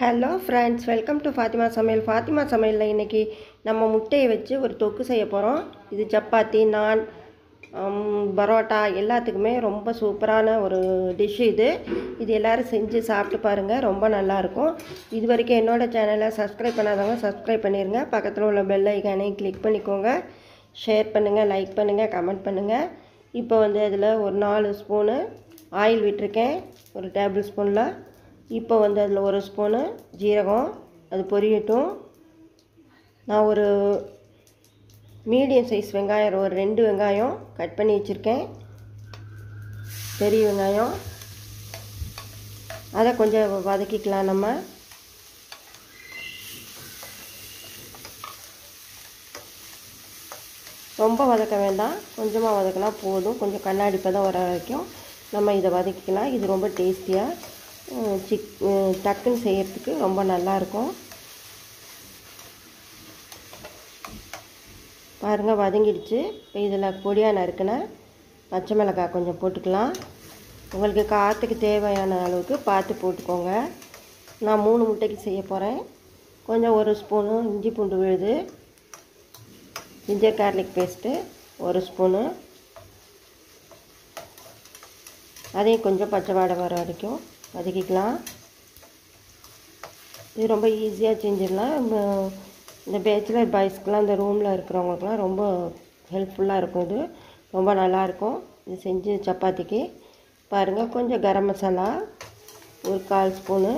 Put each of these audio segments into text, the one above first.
hello friends welcome to Fathima Samayal Fathima சமையலில் இன்றைக்கி நம்ம முட்டையை வச்சு ஒரு தொக்கு செய்ய போகிறோம் இது சப்பாத்தி நான் ஹம், பரோட்டா எல்லாத்துக்குமே ரொம்ப சூப்பரான ஒரு டிஷ் இது இது எல்லோரும் செஞ்சு சாப்பிட்டு பாருங்கள் ரொம்ப நல்லாயிருக்கும் இது வரைக்கும் என்னோடய சேனலை சப்ஸ்கிரைப் பண்ணாதவங்க சப்ஸ்கிரைப் பண்ணிடுங்க பக்கத்தில் உள்ள பெல் ஐக்கானையும் கிளிக் பண்ணிக்கோங்க ஷேர் பண்ணுங்கள் லைக் பண்ணுங்கள் கமெண்ட் பண்ணுங்கள் இப்போ வந்து அதில் ஒரு நாலு ஸ்பூனு ஆயில் விட்டிருக்கேன் ஒரு டேபிள் ஸ்பூனில் இப்போ வந்து அதில் ஒரு ஸ்பூனு ஜீரகம் அது பொரியட்டும் நான் ஒரு மீடியம் சைஸ் வெங்காயம் ஒரு ரெண்டு வெங்காயம் கட் பண்ணி வச்சுருக்கேன் பெரிய வெங்காயம் அதை கொஞ்சம் வதக்கிக்கலாம் நம்ம ரொம்ப வதக்க வேண்டாம் கொஞ்சமாக வதக்கினா போதும் கொஞ்சம் கண்ணாடி பதம் வர வரைக்கும் நம்ம இதை வதக்கிக்கலாம் இது ரொம்ப டேஸ்டியாக சிக் டக்குன்னு செய்யறதுக்கு ரொம்ப நல்லாயிருக்கும் பாருங்கள் வதங்கிடுச்சு இப்போ இதில் பொடியாக நறுக்கின பச்சை மிளகாய் கொஞ்சம் போட்டுக்கலாம் உங்களுக்கு காற்றுக்கு தேவையான அளவுக்கு பார்த்து போட்டுக்கோங்க நான் மூணு முட்டைக்கு செய்ய போகிறேன் கொஞ்சம் ஒரு ஸ்பூனு இஞ்சி பூண்டு விழுது ஜிஞ்சர் கார்லிக் பேஸ்ட்டு ஒரு ஸ்பூனு அதையும் கொஞ்சம் பச்சை வாடை வர வரைக்கும் வதக்கிக்கலாம் இது ரொம்ப ஈஸியாக செஞ்சிடலாம் இந்த- இந்த பேச்சுலர் பாய்ஸ்க்கெலாம் இந்த ரூமில் இருக்கிறவங்களுக்குலாம் ரொம்ப ஹெல்ப்ஃபுல்லாக இருக்கும் இது ரொம்ப நல்லாயிருக்கும் இது செஞ்சு சப்பாத்திக்கு பாருங்கள் கொஞ்சம் கரம் மசாலா ஒரு கால் ஸ்பூனு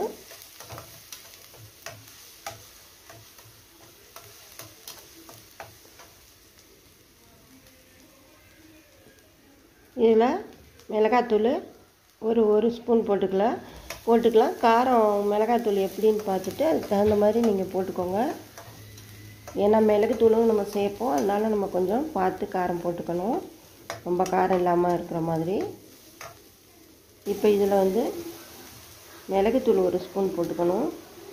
இதில் மிளகாத்தூள் ஒரு ஒரு ஸ்பூன் போட்டுக்கலாம் போட்டுக்கலாம் காரம் மிளகாத்தூள் எப்படின்னு பார்த்துட்டு அதுக்கு தகுந்த மாதிரி நீங்கள் போட்டுக்கோங்க ஏன்னா மிளகுத்தூளும் நம்ம சேர்ப்போம் அதனால நம்ம கொஞ்சம் பார்த்து காரம் போட்டுக்கணும் ரொம்ப காரம் இல்லாமல் இருக்கிற மாதிரி இப்போ இதில் வந்து மிளகுத்தூள் ஒரு ஸ்பூன் போட்டுக்கணும்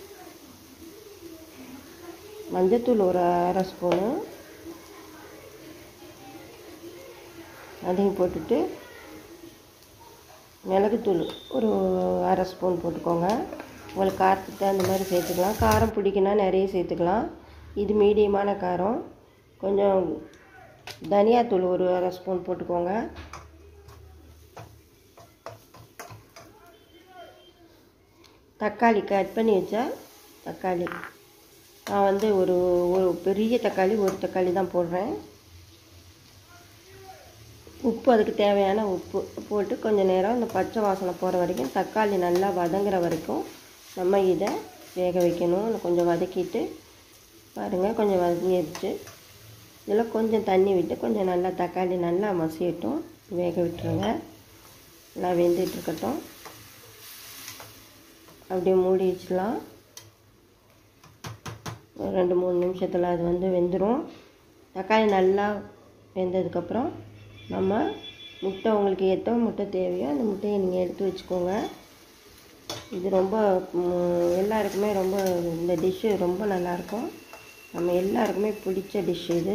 மஞ்சத்தூள் ஒரு அரை ஸ்பூனு அதையும் போட்டுட்டு மிளகுத்தூள் ஒரு அரை ஸ்பூன் போட்டுக்கோங்க உங்களுக்கு காரத்துக்கு தகுந்த மாதிரி சேர்த்துக்கலாம் காரம் பிடிக்குன்னா நிறைய சேர்த்துக்கலாம் இது மீடியமான காரம் கொஞ்சம் தனியாத்தூள் ஒரு அரை ஸ்பூன் போட்டுக்கோங்க தக்காளி கட் பண்ணி வச்சா தக்காளி நான் வந்து ஒரு ஒரு பெரிய தக்காளி ஒரு தக்காளி தான் போடுறேன் உப்பு அதுக்கு தேவையான உப்பு போட்டு கொஞ்சம் நேரம் இந்த பச்சை வாசனை போகிற வரைக்கும் தக்காளி நல்லா வதங்குற வரைக்கும் நம்ம இதை வேக வைக்கணும் கொஞ்சம் வதக்கிட்டு பாருங்கள் கொஞ்சம் வதங்கிடுச்சு இதில் கொஞ்சம் தண்ணி விட்டு கொஞ்சம் நல்லா தக்காளி நல்லா மசியட்டும் வேக விட்டுருங்க நல்லா வெந்துட்டு இருக்கட்டும் அப்படியே மூடி வச்சிடலாம் ஒரு ரெண்டு மூணு நிமிஷத்தில் அது வந்து வெந்துடும் தக்காளி நல்லா வெந்ததுக்கப்புறம் நம்ம முட்டை உங்களுக்கு எத்தனை முட்டை தேவையோ அந்த முட்டையை நீங்கள் எடுத்து வச்சுக்கோங்க இது ரொம்ப ம், எல்லாருக்குமே ரொம்ப இந்த டிஷ்ஷு ரொம்ப நல்லாயிருக்கும் நம்ம எல்லாருக்குமே பிடிச்ச டிஷ் இது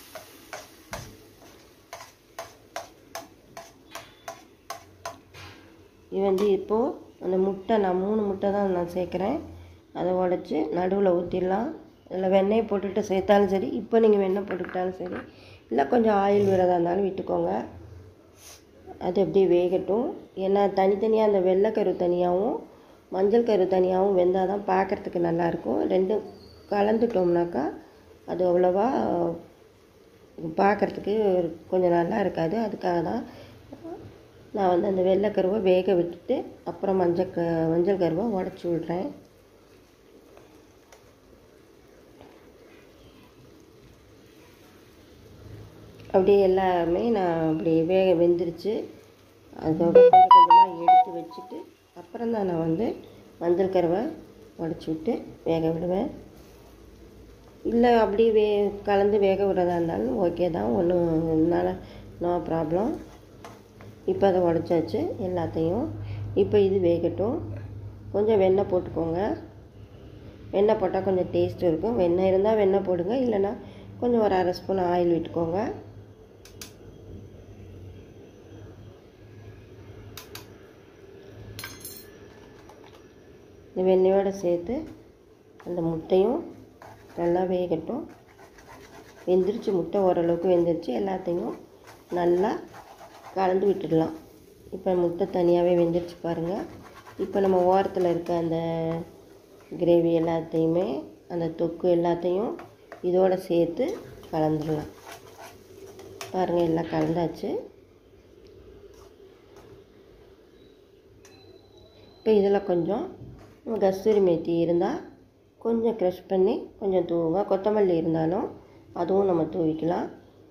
இது வந்து இப்போது அந்த முட்டை நான் மூணு முட்டை தான் நான் சேர்க்குறேன் அதை உடச்சி நடுவில் ஊற்றிடலாம் அதில் வெண்ணெய் போட்டுட்டு சேர்த்தாலும் சரி இப்போ நீங்கள் வெண்ணெய் போட்டுக்கிட்டாலும் சரி இல்லை கொஞ்சம் ஆயில் விடுறதா இருந்தாலும் விட்டுக்கோங்க அது அப்படியே வேகட்டும் ஏன்னா தனித்தனியாக அந்த வெள்ளைக்கரு தனியாகவும் மஞ்சள் கரு தனியாகவும் வெந்தால் தான் பார்க்குறதுக்கு நல்லாயிருக்கும் ரெண்டும் கலந்துட்டோம்னாக்கா அது அவ்வளோவா பார்க்குறதுக்கு கொஞ்சம் நல்லா இருக்காது அதுக்காக தான் நான் வந்து அந்த வெள்ளைக்கருவை வேக விட்டுட்டு அப்புறம் மஞ்சள் க மஞ்சள் கருவை உடச்சி விட்றேன் அப்படியே எல்லாமே நான் அப்படி வேக வெந்துருச்சு அதோட கொஞ்சம் கொஞ்சமாக எடுத்து வச்சுட்டு அப்புறம் தான் நான் வந்து மஞ்சள் கருவை உடச்சி விட்டு வேக விடுவேன் இல்லை அப்படியே வே கலந்து வேக விடுறதா இருந்தாலும் ஓகே தான் ஒன்றும் என்னால் நோ ப்ராப்ளம் இப்போ அதை உடச்சாச்சு எல்லாத்தையும் இப்போ இது வேகட்டும் கொஞ்சம் வெண்ணெய் போட்டுக்கோங்க வெண்ணெய் போட்டால் கொஞ்சம் டேஸ்ட் இருக்கும் வெண்ணெய் இருந்தால் வெண்ணெய் போடுங்க இல்லைன்னா கொஞ்சம் ஒரு அரை ஸ்பூன் ஆயில் விட்டுக்கோங்க இந்த வெண்ணெயோடு சேர்த்து அந்த முட்டையும் நல்லா வேகட்டும் வெந்துருச்சு முட்டை ஓரளவுக்கு வெந்துருச்சு எல்லாத்தையும் நல்லா கலந்து விட்டுடலாம் இப்போ முட்டை தனியாகவே வெந்துருச்சு பாருங்கள் இப்போ நம்ம ஓரத்தில் இருக்க அந்த கிரேவி எல்லாத்தையுமே அந்த தொக்கு எல்லாத்தையும் இதோட சேர்த்து கலந்துடலாம் பாருங்கள் எல்லாம் கலந்தாச்சு இப்போ இதில் கொஞ்சம் கஸ்தூரி மேத்தி இருந்தால் கொஞ்சம் க்ரஷ் பண்ணி கொஞ்சம் தூவுங்க கொத்தமல்லி இருந்தாலும் அதுவும் நம்ம தூவிக்கலாம்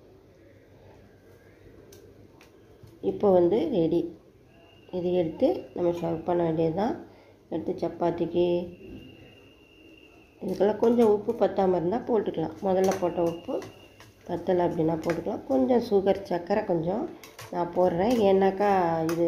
இப்போ வந்து ரெடி இது எடுத்து நம்ம சர்வ் பண்ண வேண்டியது தான் எடுத்து சப்பாத்திக்கு இதுக்கெல்லாம் கொஞ்சம் உப்பு பத்தாமல் இருந்தால் போட்டுக்கலாம் முதல்ல போட்ட உப்பு பத்தலை அப்படின்னா போட்டுக்கலாம் கொஞ்சம் சுகர் சர்க்கரை கொஞ்சம் நான் போடுறேன் ஏன்னாக்கா இது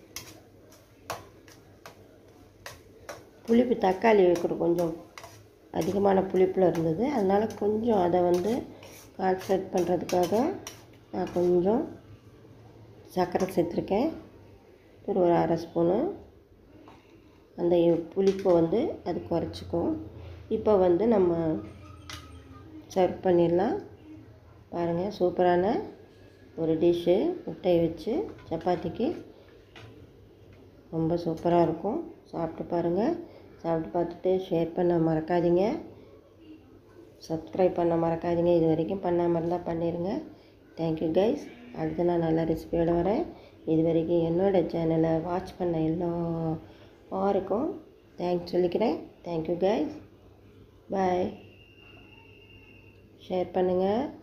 புளிப்பு தக்காளி கூட கொஞ்சம் அதிகமான புளிப்பில் இருந்தது அதனால் கொஞ்சம் அதை வந்து கான்சன்ட்ரேட் பண்ணுறதுக்காக நான் கொஞ்சம் சர்க்கரை சேர்த்துருக்கேன் ஒரு ஒரு அரை ஸ்பூனு அந்த புளிப்பை வந்து அது குறைச்சிக்கும் இப்போ வந்து நம்ம சர்வ் பண்ணிடலாம் பாருங்கள் சூப்பரான ஒரு டிஷ்ஷு முட்டையை வச்சு சப்பாத்திக்கு ரொம்ப சூப்பராக இருக்கும் சாப்பிட்டு பாருங்கள் சாப்பிட்டு பார்த்துட்டு ஷேர் பண்ண மறக்காதீங்க சப்ஸ்கிரைப் பண்ண மறக்காதீங்க இது வரைக்கும் பண்ணாமல் இருந்தால் பண்ணிடுங்க தேங்க்யூ கைஸ் அடுத்து நான் நல்ல ரெசிபியோடு வரேன் இது வரைக்கும் என்னோடய சேனலை வாட்ச் பண்ண எல்லாருக்கும் தேங்க்ஸ் சொல்லிக்கிறேன் தேங்க்யூ கைஸ் பாய் ஷேர் பண்ணுங்கள்